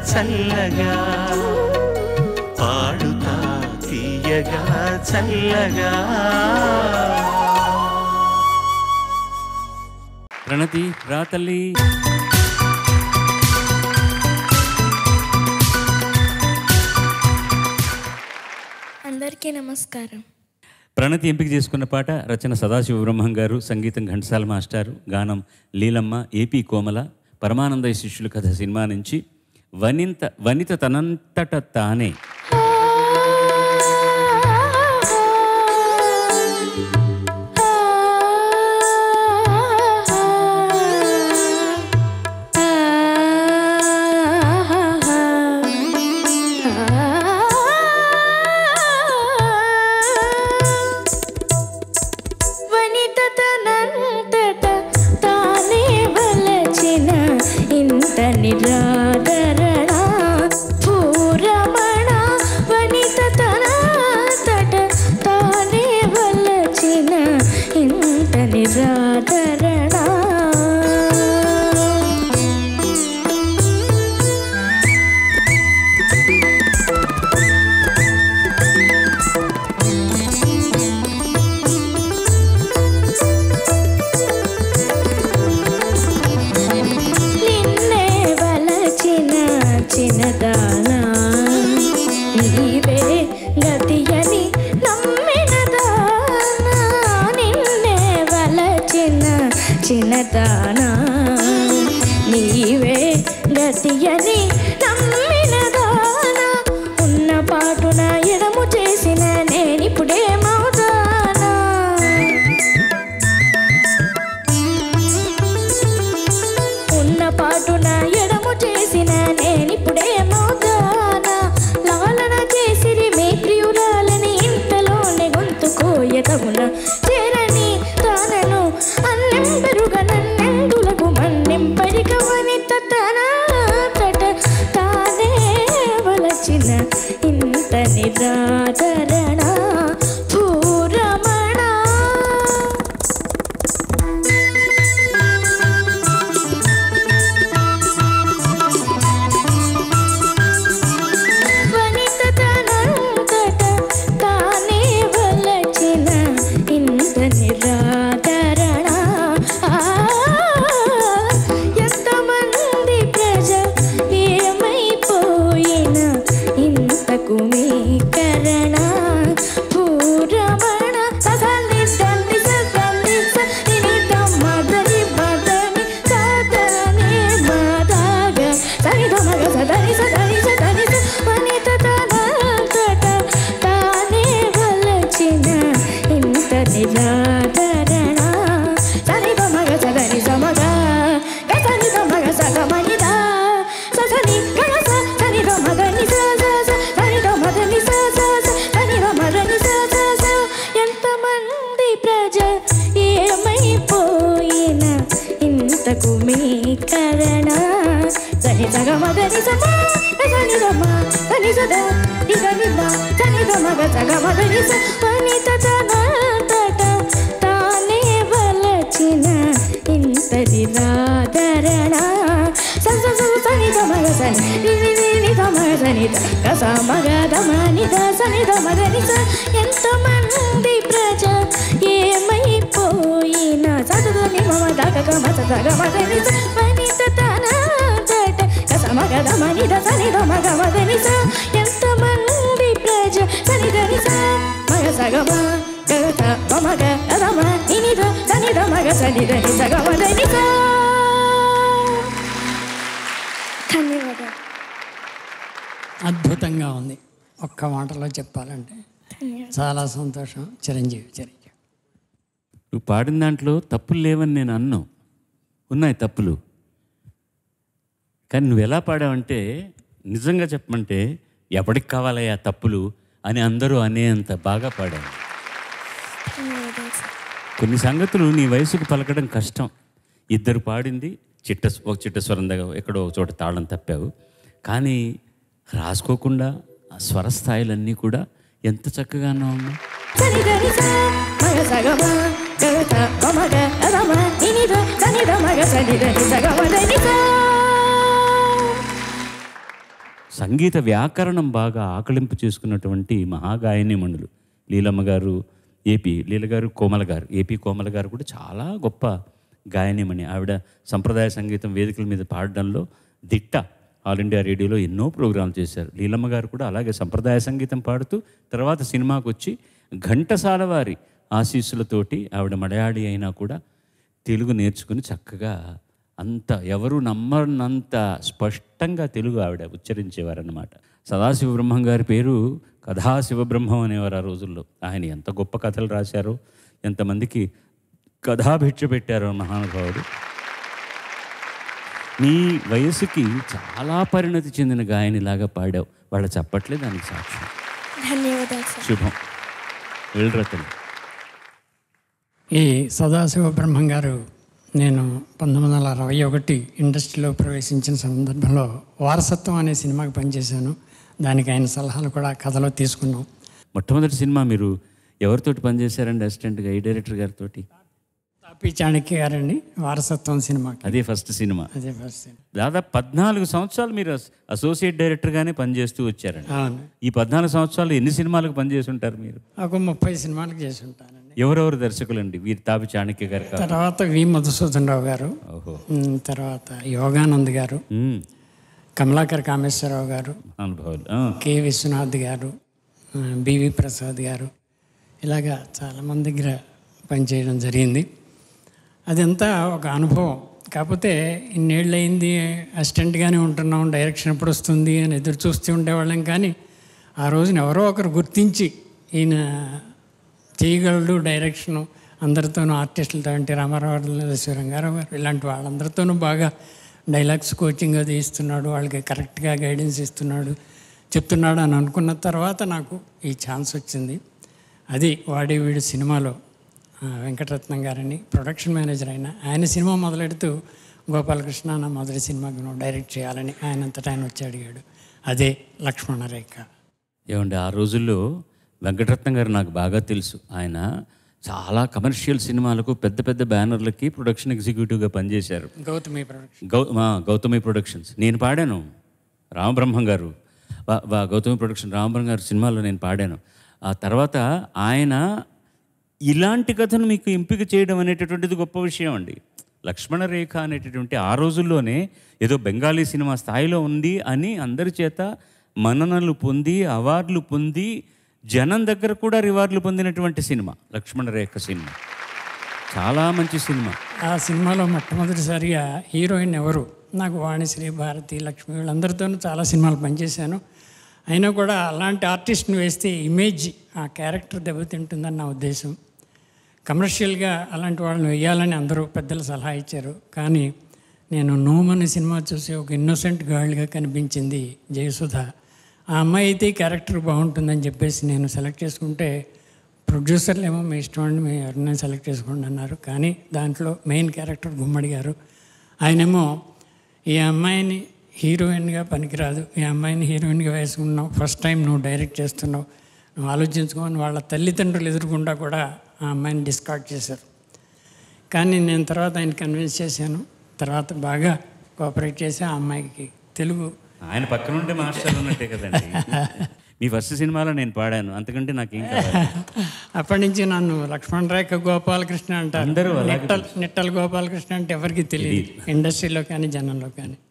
చల్లగా పాడుతా తీయగా చల్లగా ప్రణతి రా తల్లి అందరికీ నమస్కారం ప్రణతి ఎంపిక చేసుకున్న పాట రచన సదాశివ బ్రహ్మం గారు సంగీతం ఘంటసాల మాస్టారు గానం లీలమ్మ ఏపీ కోమల పరమానంద శిష్యుల కథ సినిమా నుంచి వనింత వనిత తనంతట తానే వనిత తనంతట తానే వలచిన ఇంత నిరాదరణ పూరమణ వనిత తనంతట తానే వలచిన ఇంత నిరాదరణ నిన్నే వలచిన చిన్నదానా నీవే గతియని నమ్మిన దానా నిన్నే వలచిన చిన్నదానా నీవే గతియని నమ్మిన దానా ఉన్న పాటున ఎడము చేసిన నేనిప్పుడేమవుతానా ఉన్న పాటున ఎడము చేసిన నేనిప్పుడే మోగానా లాలన చేసిరి మే ప్రియురాలని ఇంతలోనే గొంతు కోయతమున చేరని తానను అన్నెంబెరుగ నన్నెందులకు మన్నెంపరికవని తన తట తానే వలచిన ఇంత నిరాదరణ పూరమణ వనిత తనంతట తానే వలచిన ఇంత నిరాదరణ ఆ, ఎంతమంది ప్రజ ఏమైపోయిన ఇంతకు మీ కరణ పూరమణ సదని దండి సదని సని మదని మదని సదని మదాగ సని మగ సదని సదని సదని వనిత తనంతట తానే వలచిన ఇంత నిరాదరణ సని మగ సదని సమగ గసని మగ సగమనిద ససని గణస సని మగని స స స సని మదని స స స సని మదని స స స ఎంతమంది ప్రజ ఏమైపోయిన ఇంతకు మీ కరణ సని సగమదని సమ సని రమ సని సద నిదని మ సని రమగ సగమదని స వనిత తనంతట తానే వలచిన ఇంత నిరాదరణ స స స సని రమగ సని ని ని ని ని రమగ సని ద గస మగ దమ ని ద సని రమగని స ఎంతమంది ప్రజ ఏమైపోయిన చదువుని మమ దగ గమ సగ మగని స వనిత తనంతట గస మగ దమ ని ద సని రమగ మగని స ఎంతమంది ప్రజ సని దని స మగ సగమ గగత మమగ రమ నిని ద సని రమగ సని దని సగమ దని స ధన్యవాదాలు అద్భుతంగా ఉంది ఒక్క మాటలో చెప్పాలంటే ధన్యవాదాలు చాలా సంతోషం చిరంజీవి చిరంజీవి నువ్వు పాడిన దాంట్లో తప్పులు లేవని నేను అన్నావు ఉన్నాయి తప్పులు కానీ నువ్వు ఎలా పాడావంటే నిజంగా చెప్పమంటే ఎవడికి కావాలయ్యా తప్పులు అని అందరూ అనేంత బాగా పాడావు ధన్యవాదాలు సార్ కొన్ని సంగతులు నీ వయసుకు పలకడం కష్టం ఇద్దరు పాడింది చిట్ట ఒక చిట్ట స్వరం దగ్గర ఎక్కడో ఒక చోట తాళం తప్పావు కానీ రాసుకోకుండా ఆ స్వరస్థాయిలన్నీ కూడా ఎంత చక్కగానో అమ్మా సని దని స మగ సగమ గగత మమగ రమ నిని ద సని ద మగ సని దని సగమ దని స సంగీత వ్యాకరణం బాగా ఆకలింపు చేసుకున్నటువంటి మహాగాయనిమణులు లీలమ్మ గారు ఏపీ లీల గారు కోమల గారు ఏపీ కోమల గారు కూడా చాలా గొప్ప గాయనిమణి ఆవిడ సంప్రదాయ సంగీతం వేదికల మీద పాడడంలో దిట్ట ఆల్ ఇండియా రేడియోలో ఎన్నో ప్రోగ్రాంలు చేశారు లీలమ్మ గారు కూడా అలాగే సంప్రదాయ సంగీతం పాడుతూ తర్వాత సినిమాకు వచ్చి ఘంటసాల వారి ఆశీస్సులతోటి ఆవిడ మలయాళీ అయినా కూడా తెలుగు నేర్చుకుని చక్కగా అంత ఎవరు నమ్మనంత స్పష్టంగా తెలుగు ఆవిడ ఉచ్చరించేవారన్నమాట సదాశివ బ్రహ్మం గారి పేరు కథాశివ బ్రహ్మం అనేవారు ఆ రోజుల్లో ఆయన ఎంత గొప్ప కథలు రాశారో ఎంతమందికి కథాభిక్ష పెట్టారో మహానుభావుడు నీ వయసుకి చాలా పరిణతి చెందిన గాయనిలాగా పాడావు వాళ్ళ చెప్పట్లే దానికి సాక్ష్యం ధన్యవాదాలు సార్ శుభం వెళ్ళరతలు ఈ సదాశివ బ్రహ్మం గారు నేను పంతొమ్మిది వందల అరవై ఒకటి ఇండస్ట్రీలో ప్రవేశించిన సందర్భంలో వారసత్వం అనే సినిమాకి పనిచేశాను దానికి ఆయన సలహాలు కూడా కథలో తీసుకున్నాం మొట్టమొదటి సినిమా మీరు ఎవరితోటి పనిచేశారండి అసిస్టెంట్గా ఈ డైరెక్టర్ గారితో తాపి చాణక్య గారండి వారసత్వం సినిమాకి అదే ఫస్ట్ సినిమా అదే ఫస్ట్ సినిమా. దాదాపు పద్నాలుగు సంవత్సరాలు మీరు అస్- అసోసియేట్ డైరెక్టర్గానే పనిచేస్తూ వచ్చారండి అవును ఈ పద్నాలుగు సంవత్సరాలు ఎన్ని సినిమాలకు పనిచేసి ఉంటారు మీరు ఒక ముప్పై సినిమాలకు చేసి ఉంటానండి ఎవరెవరు దర్శకులండి వీరి తాపి చాణక్య గారు కాదు తర్వాత వి మధుసూదన్ రావు గారు ఓహో ఉమ్, తర్వాత యోగానంద్ గారు మ్మ్. కమలాకర్ కామేశ్వరరావు గారు అనుభవాలు ఆ. కె విశ్వనాథ్ గారు ఆ, బివి ప్రసాద్ గారు ఇలాగా చాలామంది దగ్గర పనిచేయడం జరిగింది అదంతా ఒక అనుభవం కాకపోతే ఇన్నేళ్ళు అయింది అసిస్టెంట్గానే ఉంటున్నాం డైరెక్షన్ ఎప్పుడు వస్తుంది అని ఎదురు చూస్తూ ఉండేవాళ్ళం కానీ ఆ రోజున ఎవరో ఒకరు గుర్తించి ఈయన చేయగలడు డైరెక్షను అందరితోనూ ఆర్టిస్టులతో అంటే రామారావు రంగారావు గారు ఇలాంటి వాళ్ళందరితోనూ బాగా డైలాగ్స్ కోచింగ్ అది ఇస్తున్నాడు వాళ్ళకి కరెక్ట్గా గైడెన్స్ ఇస్తున్నాడు చెప్తున్నాడు అని అనుకున్న తర్వాత నాకు ఈ ఛాన్స్ వచ్చింది అది వాడి వీడి సినిమాలో ఆ, వెంకటరత్నం గారని ప్రొడక్షన్ మేనేజర్ అయిన ఆయన సినిమా మొదలెడుతూ గోపాలకృష్ణ నా మొదటి సినిమాకి నువ్వు డైరెక్ట్ చేయాలని ఆయనంతటా ఆయన వచ్చి అడిగాడు అదే లక్ష్మణ రేఖ ఏమండి ఆ రోజుల్లో వెంకటరత్నం గారు నాకు బాగా తెలుసు ఆయన చాలా కమర్షియల్ సినిమాలకు పెద్ద పెద్ద బ్యానర్లకి ప్రొడక్షన్ ఎగ్జిక్యూటివ్గా పనిచేశారు గౌతమి ప్రొడక్షన్ గౌ మా గౌతమి ప్రొడక్షన్స్ నేను పాడాను రామబ్రహ్మం గారు వా- వా- గౌతమి ప్రొడక్షన్ రామబ్రహ్మ గారు సినిమాలో నేను పాడాను ఆ తర్వాత ఆయన ఇలాంటి కథను మీకు ఎంపిక చేయడం అనేటటువంటిది గొప్ప విషయం అండి లక్ష్మణ రేఖ అనేటటువంటి ఆ రోజుల్లోనే ఏదో బెంగాలీ సినిమా స్థాయిలో ఉంది అని అందరి చేత మన్ననలు పొంది అవార్డులు పొంది జనం దగ్గర కూడా రివార్డులు పొందినటువంటి సినిమా లక్ష్మణ రేఖ సినిమా చాలా మంచి సినిమా ఆ సినిమాలో మొట్టమొదటిసారిగా హీరోయిన్ ఎవరు నాకు వాణిశ్రీ భారతి లక్ష్మి వీళ్ళందరితోనూ చాలా సినిమాలు పనిచేశాను అయినా కూడా అలాంటి ఆర్టిస్ట్ని వేస్తే ఇమేజ్ ఆ క్యారెక్టర్ దెబ్బతింటుందని నా ఉద్దేశం కమర్షియల్గా అలాంటి వాళ్ళని వేయాలని అందరూ పెద్దలు సలహా ఇచ్చారు కానీ నేను నోమ్ అనే సినిమా చూసి ఒక ఇన్నోసెంట్ గర్ల్గా కనిపించింది జయసుధ ఆ అమ్మాయి అయితే ఈ క్యారెక్టర్ బాగుంటుందని చెప్పేసి నేను సెలెక్ట్ చేసుకుంటే ప్రొడ్యూసర్లు ఏమో మీ ఇష్టం అండి మీ ఎవరినైనా సెలెక్ట్ చేసుకోండి అన్నారు కానీ దాంట్లో మెయిన్ క్యారెక్టర్ గుమ్మడి గారు ఆయనేమో ఈ అమ్మాయిని హీరోయిన్గా పనికిరాదు ఈ అమ్మాయిని హీరోయిన్గా వేసుకున్నావు ఫస్ట్ టైం నువ్వు డైరెక్ట్ చేస్తున్నావు నువ్వు ఆలోచించుకోని వాళ్ళ తల్లిదండ్రులు ఎదురుకుండా కూడా ఆ అమ్మాయిని డిస్కార్డ్ చేశారు కానీ నేను తర్వాత ఆయన కన్విన్స్ చేశాను తర్వాత బాగా కోఆపరేట్ చేసి ఆ అమ్మాయికి తెలుగు ఆయన పక్కన ఉంటే మాస్టర్ ఉన్నట్టే కదండి మీ ఫస్ట్ సినిమాలో నేను పాడాను అంతకంటే నాకేం కావాలి అప్పటి నుంచి నన్ను లక్ష్మణ్ రేఖ గోపాలకృష్ణ అంటారు అందరూ అలాగే నిట్టల్ నిట్టల్ గోపాలకృష్ణ అంటే ఎవరికి తెలియదు ఇండస్ట్రీలో కానీ జనంలో కానీ